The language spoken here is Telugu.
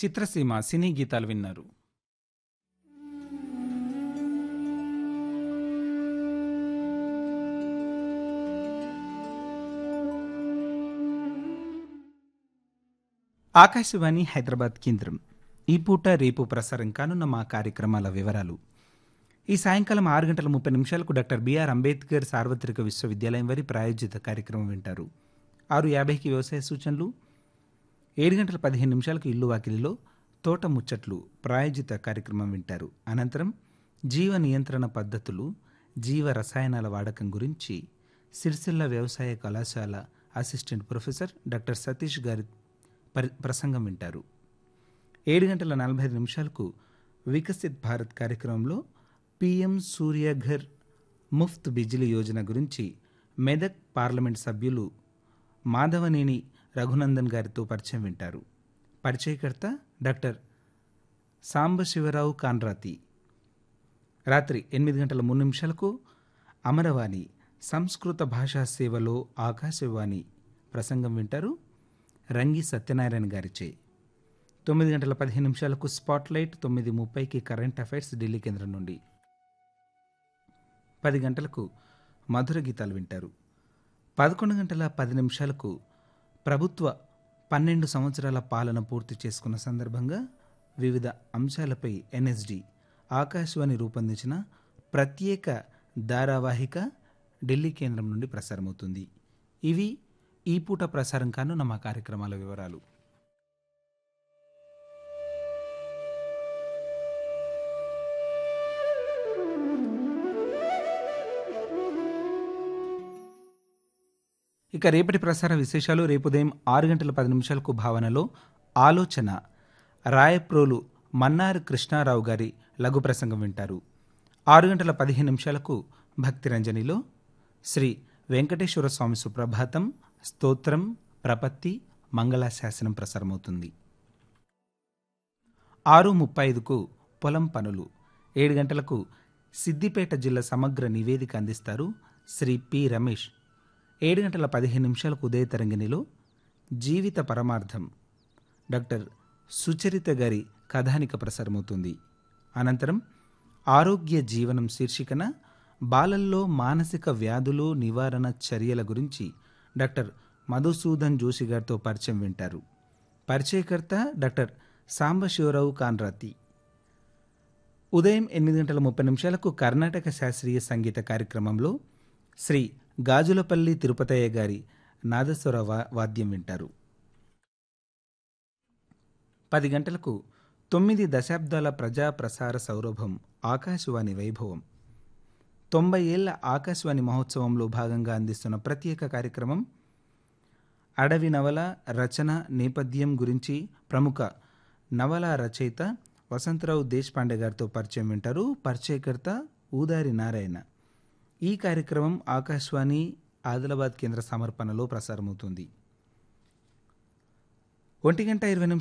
చిత్రసీమ సినీ గీతాలు విన్నారు ఆకాశవాణి హైదరాబాద్ కేంద్రం ఈ పూట రేపు ప్రసారం కానున్న మా కార్యక్రమాల వివరాలు ఈ సాయంకాలం ఆరు గంటల ముప్పై నిమిషాలకు డాక్టర్ బిఆర్ అంబేద్కర్ సార్వత్రిక విశ్వవిద్యాలయం వారి ప్రాయోజిత కార్యక్రమం వింటారు ఆరు యాభైకి వ్యవసాయ సూచనలు ఏడు గంటల పదిహేను నిమిషాలకు ఇల్లు వాకిలిలో తోట ముచ్చట్లు ప్రాయోజిత కార్యక్రమం వింటారు అనంతరం జీవ నియంత్రణ పద్ధతులు జీవ రసాయనాల వాడకం గురించి సిరిసిల్ల వ్యవసాయ కళాశాల అసిస్టెంట్ ప్రొఫెసర్ డాక్టర్ సతీష్ గారి పరి ప్రసంగం వింటారు ఏడు గంటల నలభై ఐదు నిమిషాలకు వికసిత్ భారత్ కార్యక్రమంలో పిఎం సూర్యఘర్ ముఫ్త్ బిజిలీ యోజన గురించి మెదక్ పార్లమెంట్ సభ్యులు మాధవనేని రఘునందన్ గారితో పరిచయం వింటారు పరిచయకర్త డాక్టర్ సాంబశివరావు కాన్రాతి రాత్రి ఎనిమిది గంటల మూడు నిమిషాలకు అమరవాణి సంస్కృత భాషా సేవలో ఆకాశవాణి ప్రసంగం వింటారు రంగి సత్యనారాయణ గారిచే తొమ్మిది గంటల పదిహేను నిమిషాలకు స్పాట్లైట్ తొమ్మిది ముప్పైకి కరెంట్ అఫైర్స్ ఢిల్లీ కేంద్రం నుండి పది గంటలకు మధుర గీతాలు వింటారు పదకొండు గంటల పది నిమిషాలకు ప్రభుత్వ పన్నెండు సంవత్సరాల పాలన పూర్తి చేసుకున్న సందర్భంగా వివిధ అంశాలపై ఎన్ఎస్డి ఆకాశవాణి రూపొందించిన ప్రత్యేక ధారావాహిక ఢిల్లీ కేంద్రం నుండి ప్రసారమవుతుంది ఇవి ఈ పూట ప్రసారం కానున్న మా కార్యక్రమాల వివరాలు ఇక రేపటి ప్రసార విశేషాలు రేపు ఉదయం ఆరు గంటల పది నిమిషాలకు భావనలో ఆలోచన రాయప్రోలు మన్నార్ కృష్ణారావు గారి లఘు ప్రసంగం వింటారు ఆరు గంటల పదిహేను నిమిషాలకు భక్తి రంజనిలో శ్రీ వెంకటేశ్వర స్వామి సుప్రభాతం స్తోత్రం ప్రపత్తి మంగళాశాసనం ప్రసారమవుతుంది ఆరు ముప్పై ఐదుకు పొలం పనులు ఏడు గంటలకు సిద్దిపేట జిల్లా సమగ్ర నివేదిక అందిస్తారు శ్రీ పి రమేష్ ఏడు గంటల పదిహేను నిమిషాలకు ఉదయ తరంగిణిలో జీవిత పరమార్థం డాక్టర్ సుచరిత గారి కథానిక ప్రసారమవుతుంది అనంతరం ఆరోగ్య జీవనం శీర్షికన బాలల్లో మానసిక వ్యాధులు నివారణ చర్యల గురించి డాక్టర్ మధుసూదన్ జోషి గారితో పరిచయం వింటారు పరిచయకర్త డాక్టర్ సాంబశివరావు కాన్రాతి ఉదయం ఎనిమిది గంటల ముప్పై నిమిషాలకు కర్ణాటక శాస్త్రీయ సంగీత కార్యక్రమంలో శ్రీ గాజులపల్లి తిరుపతయ్య గారి నాదస్వర వా- వాద్యం వింటారు పది గంటలకు తొమ్మిది దశాబ్దాల ప్రజా ప్రసార సౌరభం ఆకాశవాణి వైభవం తొంభై ఏళ్ల ఆకాశవాణి మహోత్సవంలో భాగంగా అందిస్తున్న ప్రత్యేక కార్యక్రమం అడవి నవల రచన నేపథ్యం గురించి ప్రముఖ నవల రచయిత వసంతరావు దేశపాండే గారితో పరిచయం వింటారు పరిచయకర్త ఊదారి నారాయణ ఈ కార్యక్రమం ఆకాశవాణి ఆదిలాబాద్ కేంద్ర సమర్పణలో ప్రసారమవుతుంది ఒంటి గంట ఇరవై నిమిషాలకు